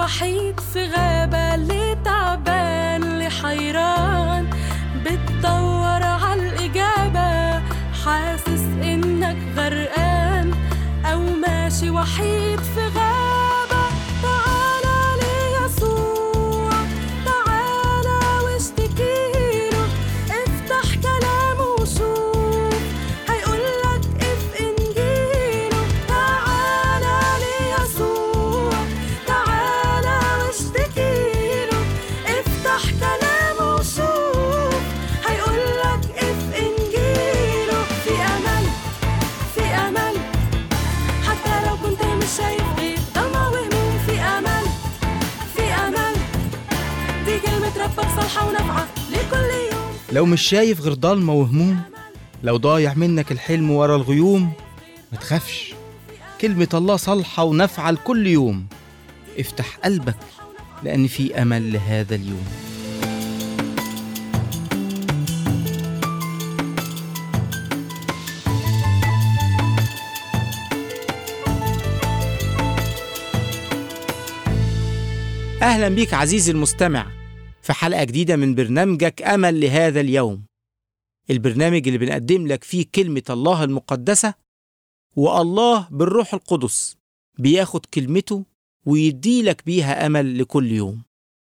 وحيد في غابة اللي تعبان اللي حيران بتدور عالإجابة حاسس إنك غرقان أو ماشي وحيد في غابة تعالى ليسوع تعالى واشتكيله افتح كلامه وشوف هيقولك اف انجيله تعالى ليسوع تعالى واشتكيله افتح كلامه وشوف هيقولك اف انجيله في امل في امل حتى لو كنت مش شايف غير ضلمة وهموم في امل في امل دي كلمة ربك صالحة ونافعة لكل يوم لو مش شايف غير ضلمة وهموم لو ضايع منك الحلم ورا الغيوم ما تخافش كلمة الله صالحة ونافعة لكل يوم افتح قلبك لأن في أمل لهذا اليوم أهلا بيك عزيزي المستمع في حلقة جديدة من برنامجك أمل لهذا اليوم البرنامج اللي بنقدم لك فيه كلمة الله المقدسة والله بالروح القدس بياخد كلمته ويدي لك بيها أمل لكل يوم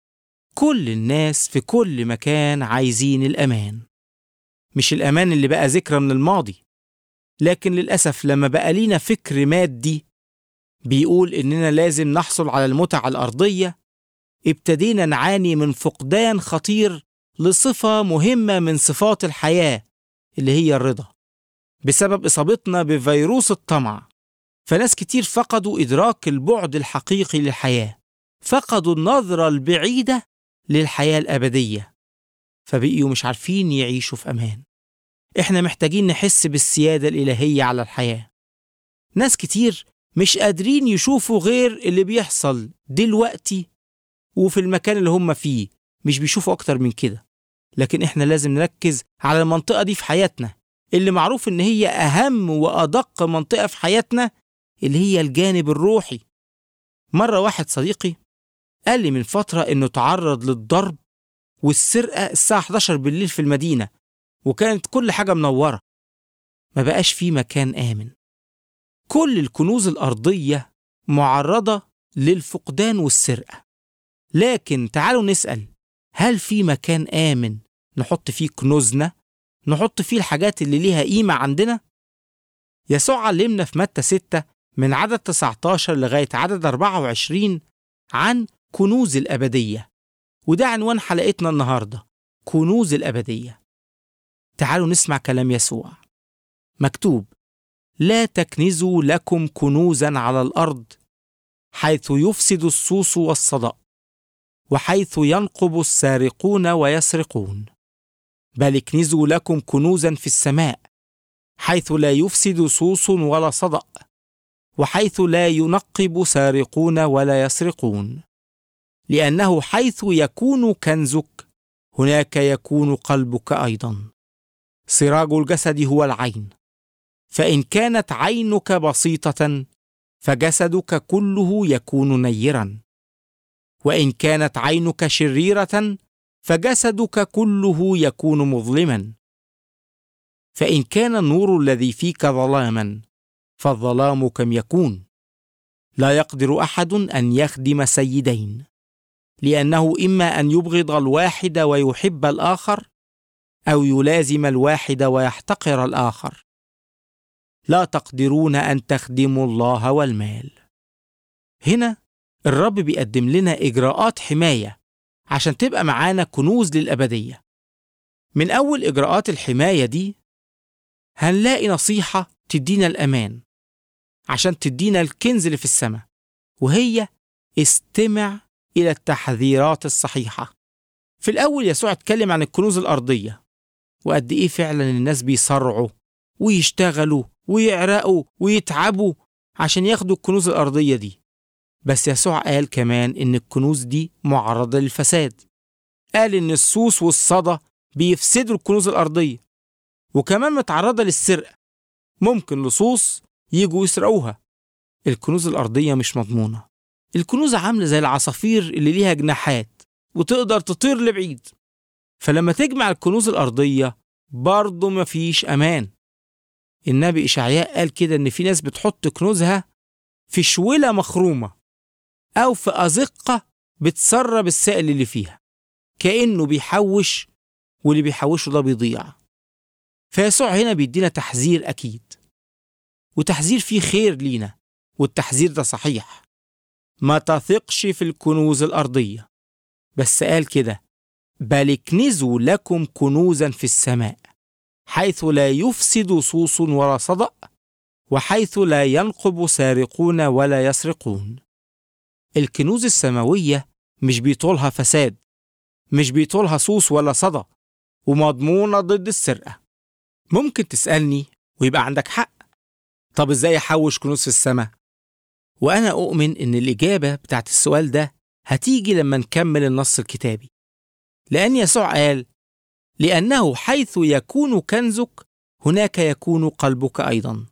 كل الناس في كل مكان عايزين الأمان مش الأمان اللي بقى ذكرى من الماضي لكن للأسف لما بقى لينا فكر مادي بيقول إننا لازم نحصل على المتعة الأرضية ابتدينا نعاني من فقدان خطير لصفة مهمة من صفات الحياة اللي هي الرضا بسبب إصابتنا بفيروس الطمع فناس كتير فقدوا إدراك البعد الحقيقي للحياة فقدوا النظرة البعيدة للحياة الأبدية فبقيوا مش عارفين يعيشوا في أمان إحنا محتاجين نحس بالسيادة الإلهية على الحياة ناس كتير مش قادرين يشوفوا غير اللي بيحصل دلوقتي وفي المكان اللي هم فيه مش بيشوفوا أكتر من كده لكن إحنا لازم نركز على المنطقة دي في حياتنا اللي معروف إن هي أهم وأدق منطقة في حياتنا اللي هي الجانب الروحي مرة واحد صديقي قال لي من فترة إنه تعرض للضرب والسرقة الساعة 11 بالليل في المدينة وكانت كل حاجة منورة ما بقاش في مكان آمن كل الكنوز الأرضية معرضة للفقدان والسرقة لكن تعالوا نسأل هل في مكان آمن نحط فيه كنوزنا نحط فيه الحاجات اللي ليها قيمة عندنا يسوع علمنا في متى 6 من عدد 19 لغاية عدد 24 عن كنوز الأبدية وده عنوان حلقتنا النهاردة كنوز الأبدية تعالوا نسمع كلام يسوع مكتوب لا تكنزوا لكم كنوزا على الأرض حيث يفسد الصوص والصدأ وحيث ينقب السارقون ويسرقون بل اكنزوا لكم كنوزا في السماء حيث لا يفسد صوص ولا صدأ وحيث لا ينقب سارقون ولا يسرقون لأنه حيث يكون كنزك هناك يكون قلبك أيضا سراج الجسد هو العين فإن كانت عينك بسيطة فجسدك كله يكون نيرا وإن كانت عينك شريرة فجسدك كله يكون مظلما فإن كان النور الذي فيك ظلاما فالظلام كم يكون لا يقدر أحد أن يخدم سيدين لأنه إما أن يبغض الواحد ويحب الآخر أو يلازم الواحد ويحتقر الآخر لا تقدرون أن تخدموا الله والمال هنا الرب بيقدم لنا إجراءات حماية عشان تبقى معانا كنوز للأبدية من أول إجراءات الحماية دي هنلاقي نصيحة تدينا الأمان عشان تدينا الكنز اللي في السماء وهي استمع إلى التحذيرات الصحيحة في الأول يسوع اتكلم عن الكنوز الأرضية وقد إيه فعلا الناس بيصرعوا ويشتغلوا ويعرقوا ويتعبوا عشان ياخدوا الكنوز الأرضية دي بس يسوع قال كمان إن الكنوز دي معرضة للفساد قال إن السوس والصدى بيفسدوا الكنوز الأرضية وكمان متعرضة للسرقة ممكن لصوص يجوا يسرقوها الكنوز الأرضية مش مضمونة الكنوز عاملة زي العصافير اللي ليها جناحات وتقدر تطير لبعيد فلما تجمع الكنوز الأرضية برضه مفيش أمان النبي إشعياء قال كده إن في ناس بتحط كنوزها في شولة مخرومة أو في أزقة بتسرب السائل اللي فيها كأنه بيحوش واللي بيحوشه ده بيضيع فيسوع هنا بيدينا تحذير أكيد وتحذير فيه خير لينا والتحذير ده صحيح ما تثقش في الكنوز الأرضية بس قال كده بل اكنزوا لكم كنوزا في السماء حيث لا يفسد صوص ولا صدأ وحيث لا ينقب سارقون ولا يسرقون الكنوز السماوية مش بيطولها فساد مش بيطولها صوص ولا صدى ومضمونة ضد السرقة ممكن تسألني ويبقى عندك حق طب ازاي احوش كنوز في السماء وانا اؤمن ان الاجابة بتاعت السؤال ده هتيجي لما نكمل النص الكتابي لأن يسوع قال لأنه حيث يكون كنزك هناك يكون قلبك أيضا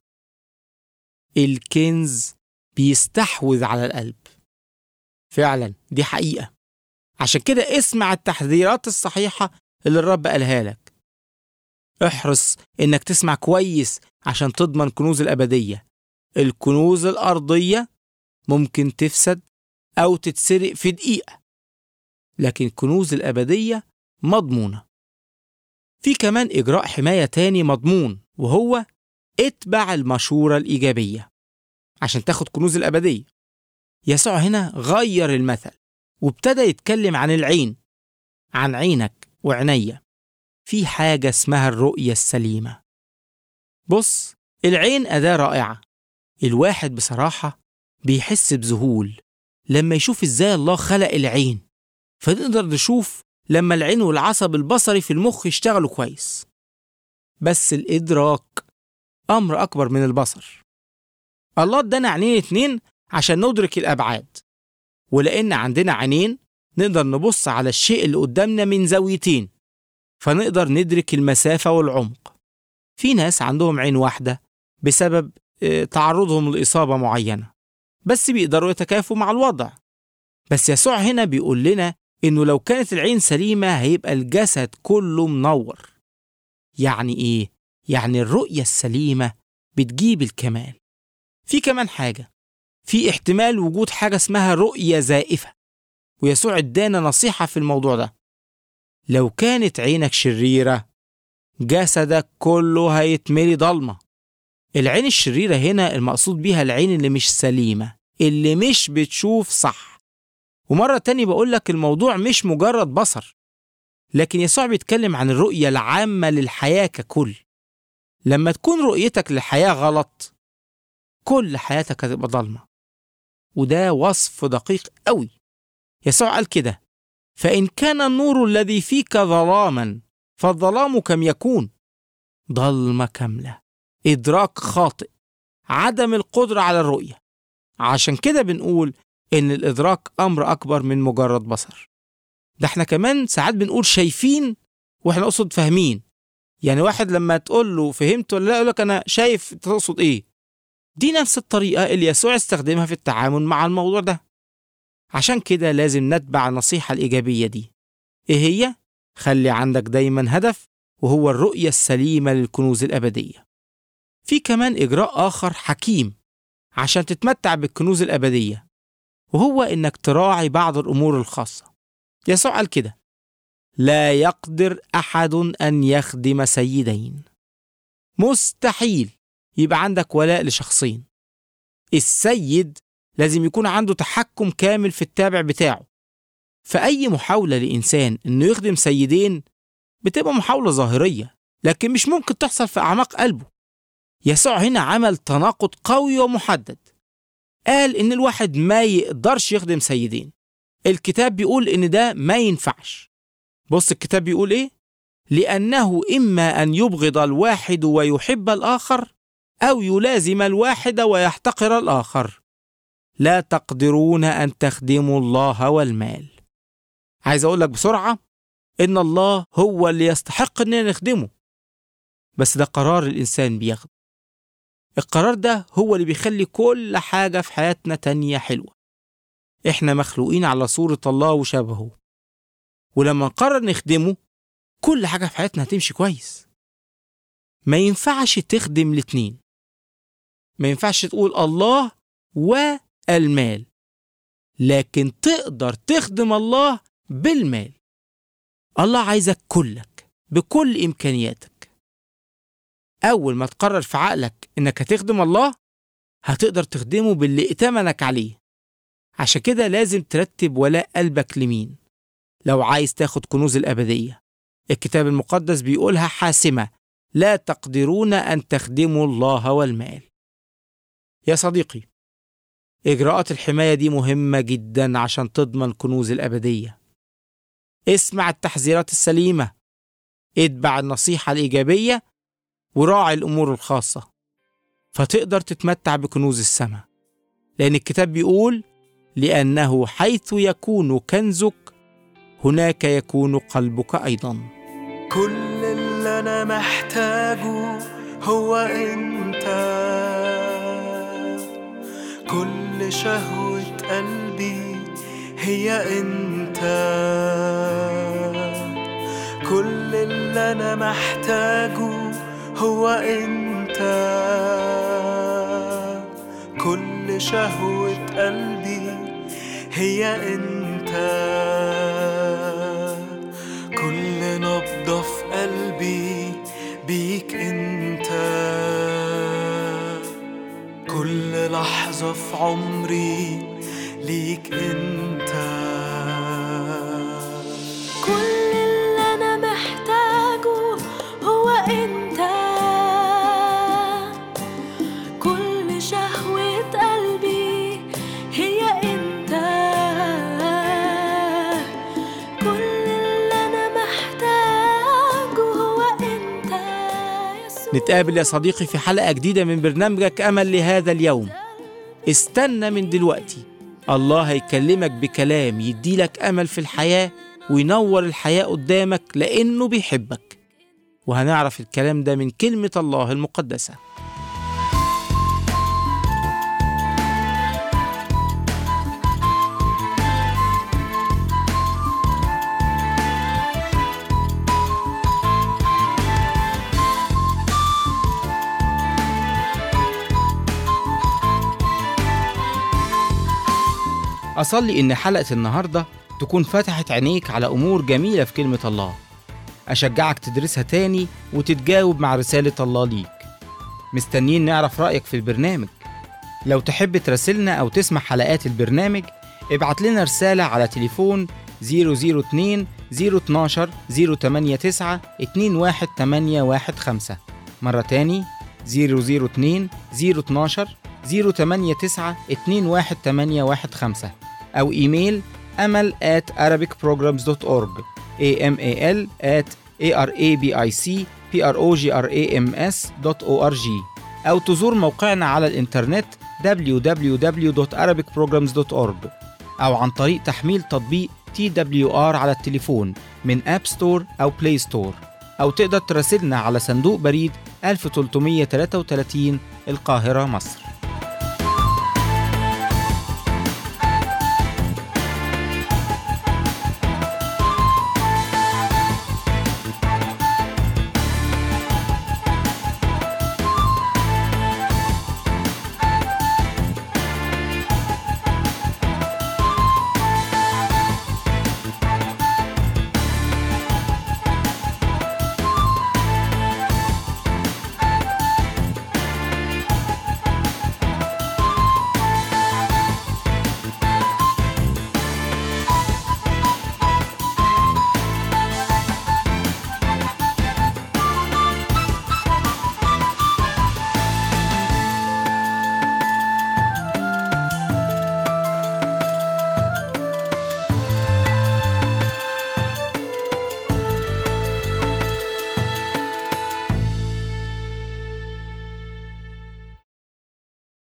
الكنز بيستحوذ على القلب فعلا دي حقيقة عشان كده اسمع التحذيرات الصحيحة اللي الرب قالها لك احرص انك تسمع كويس عشان تضمن كنوز الأبدية الكنوز الأرضية ممكن تفسد أو تتسرق في دقيقة لكن كنوز الأبدية مضمونة في كمان إجراء حماية تاني مضمون وهو اتبع المشورة الإيجابية عشان تاخد كنوز الأبدية يسوع هنا غير المثل وابتدى يتكلم عن العين عن عينك وعينيا في حاجة اسمها الرؤية السليمة بص العين أداة رائعة الواحد بصراحة بيحس بذهول لما يشوف ازاي الله خلق العين فنقدر نشوف لما العين والعصب البصري في المخ يشتغلوا كويس بس الإدراك أمر أكبر من البصر الله ادانا عينين اتنين عشان ندرك الأبعاد ولأن عندنا عينين نقدر نبص على الشيء اللي قدامنا من زاويتين فنقدر ندرك المسافة والعمق في ناس عندهم عين واحدة بسبب تعرضهم لإصابة معينة بس بيقدروا يتكافوا مع الوضع بس يسوع هنا بيقول لنا إنه لو كانت العين سليمة هيبقى الجسد كله منور يعني إيه؟ يعني الرؤية السليمة بتجيب الكمال في كمان حاجة في احتمال وجود حاجة اسمها رؤية زائفة ويسوع ادانا نصيحة في الموضوع ده لو كانت عينك شريرة جسدك كله هيتملي ضلمة العين الشريرة هنا المقصود بيها العين اللي مش سليمة اللي مش بتشوف صح ومرة تاني بقول لك الموضوع مش مجرد بصر لكن يسوع بيتكلم عن الرؤية العامة للحياة ككل لما تكون رؤيتك للحياة غلط كل حياتك هتبقى ضلمة وده وصف دقيق قوي يسوع قال كده فإن كان النور الذي فيك ظلاما فالظلام كم يكون ضلمة كاملة إدراك خاطئ عدم القدرة على الرؤية عشان كده بنقول إن الإدراك أمر أكبر من مجرد بصر ده احنا كمان ساعات بنقول شايفين واحنا نقصد فاهمين يعني واحد لما تقول له فهمت ولا لا يقول لك أنا شايف تقصد إيه دي نفس الطريقة اللي يسوع استخدمها في التعامل مع الموضوع ده عشان كده لازم نتبع النصيحة الإيجابية دي إيه هي؟ خلي عندك دايما هدف وهو الرؤية السليمة للكنوز الأبدية في كمان إجراء آخر حكيم عشان تتمتع بالكنوز الأبدية وهو إنك تراعي بعض الأمور الخاصة يسوع قال كده لا يقدر أحد أن يخدم سيدين مستحيل يبقى عندك ولاء لشخصين السيد لازم يكون عنده تحكم كامل في التابع بتاعه فأي محاولة لإنسان إنه يخدم سيدين بتبقى محاولة ظاهرية لكن مش ممكن تحصل في أعماق قلبه يسوع هنا عمل تناقض قوي ومحدد قال إن الواحد ما يقدرش يخدم سيدين الكتاب بيقول إن ده ما ينفعش بص الكتاب بيقول إيه؟ لأنه إما أن يبغض الواحد ويحب الآخر أو يلازم الواحد ويحتقر الآخر لا تقدرون أن تخدموا الله والمال عايز أقول لك بسرعة إن الله هو اللي يستحق إننا نخدمه بس ده قرار الإنسان بياخده القرار ده هو اللي بيخلي كل حاجة في حياتنا تانية حلوة إحنا مخلوقين على صورة الله وشبهه ولما نقرر نخدمه كل حاجة في حياتنا هتمشي كويس ما ينفعش تخدم الاتنين ما ينفعش تقول الله والمال لكن تقدر تخدم الله بالمال الله عايزك كلك بكل إمكانياتك أول ما تقرر في عقلك إنك هتخدم الله هتقدر تخدمه باللي ائتمنك عليه عشان كده لازم ترتب ولاء قلبك لمين لو عايز تاخد كنوز الأبدية الكتاب المقدس بيقولها حاسمة لا تقدرون أن تخدموا الله والمال يا صديقي إجراءات الحماية دي مهمة جدا عشان تضمن كنوز الأبدية اسمع التحذيرات السليمة اتبع النصيحة الإيجابية وراعي الأمور الخاصة فتقدر تتمتع بكنوز السماء لأن الكتاب بيقول لأنه حيث يكون كنزك هناك يكون قلبك أيضا كل اللي أنا محتاجه هو أنت كل شهوة قلبي هي أنت كل اللي أنا محتاجه هو أنت كل شهوة قلبي هي أنت كل نبضة في قلبي بيك أنت كل لحظة في عمري ليك أنت كل اللي أنا محتاجه هو أنت كل شهوة قلبي هي أنت كل اللي أنا محتاجه هو أنت يسوع نتقابل يا صديقي في حلقة جديدة من برنامجك أمل لهذا اليوم استنى من دلوقتي الله هيكلمك بكلام يديلك أمل في الحياة وينور الحياة قدامك لأنه بيحبك وهنعرف الكلام ده من كلمة الله المقدسة أصلي إن حلقة النهاردة تكون فتحت عينيك على أمور جميلة في كلمة الله أشجعك تدرسها تاني وتتجاوب مع رسالة الله ليك مستنيين نعرف رأيك في البرنامج لو تحب تراسلنا أو تسمع حلقات البرنامج ابعت لنا رسالة على تليفون 002 012 089 21815 مرة تاني 002 012 089 21815 أو إيميل أمل at arabicprograms.org amal at arabicprograms.org أو تزور موقعنا على الإنترنت www.arabicprograms.org أو عن طريق تحميل تطبيق TWR على التليفون من أب ستور أو بلاي ستور أو تقدر تراسلنا على صندوق بريد 1333 القاهرة مصر